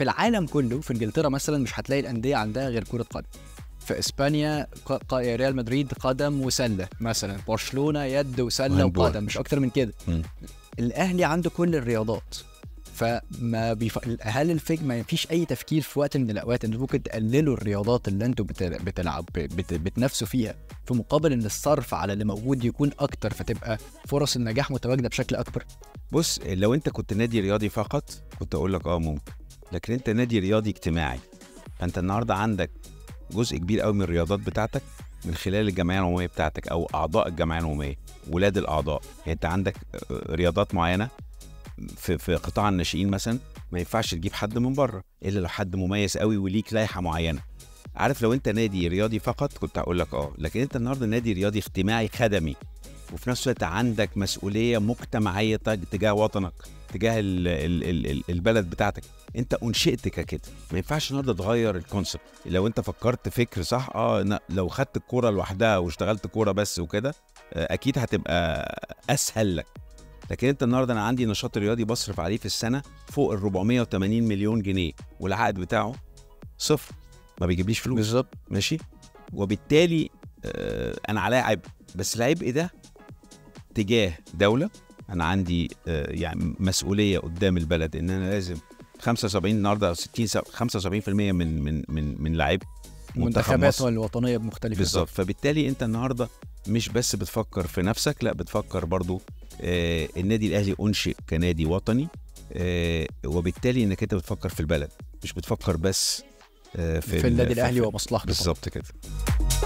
في العالم كله في انجلترا مثلا مش هتلاقي الانديه عندها غير كره قدم في اسبانيا ق- ق- ريال مدريد قدم وسله مثلا برشلونه يد وسله وهاندبول. وقدم مش اكتر من كده مم. الاهلي عنده كل الرياضات فما بيف... هل الفكر ما فيش اي تفكير في وقت من الاوقات ان ممكن تقللوا الرياضات اللي انتوا بت... بتلعب بت... بتنافسوا فيها في مقابل ان الصرف على اللي موجود يكون اكتر فتبقى فرص النجاح متواجده بشكل اكبر بص لو انت كنت نادي رياضي فقط كنت اقول لك اه ممكن لكن انت نادي رياضي اجتماعي فانت النهارده عندك جزء كبير قوي من الرياضات بتاعتك من خلال الجمعيه العموميه بتاعتك او اعضاء الجمعيه العموميه ولاد الاعضاء يعني انت عندك آه، رياضات معينه في في قطاع الناشئين مثلا ما ينفعش تجيب حد من بره الا لو حد مميز قوي وليك لائحه معينه عارف لو انت نادي رياضي فقط كنت هقول لك اه لكن انت النهارده نادي رياضي اجتماعي خدمي وفي نفس الوقت عندك مسؤوليه مجتمعيه تج- تجاه وطنك تجاه ال ال ال ال البلد بتاعتك انت انشئت كده ما ينفعش النهارده تغير الكونسبت لو انت فكرت فكر صح اه ن- لو خدت الكوره لوحدها واشتغلت كوره بس وكده آه، اكيد هتبقى اسهل لك لكن انت النهارده انا عندي نشاط رياضي بصرف عليه في السنه فوق ال 480 مليون جنيه والعائد بتاعه صفر ما بيجيبليش فلوس بالظبط ماشي وبالتالي آه، انا عليا عبء بس العبء ده تجاه دوله انا عندي آه، يعني مسؤوليه قدام البلد ان انا لازم 75 النهارده أو 60 س- 75% من من من من لعيبه منتخب المنتخبات مصر الوطنيه مختلفه بالظبط فبالتالي انت النهارده مش بس بتفكر في نفسك لا بتفكر برضو آه النادي الاهلي انشئ كنادي وطني آه وبالتالي انك انت بتفكر في البلد مش بتفكر بس آه في, في النادي الاهلي في- ومصلحته بالظبط كده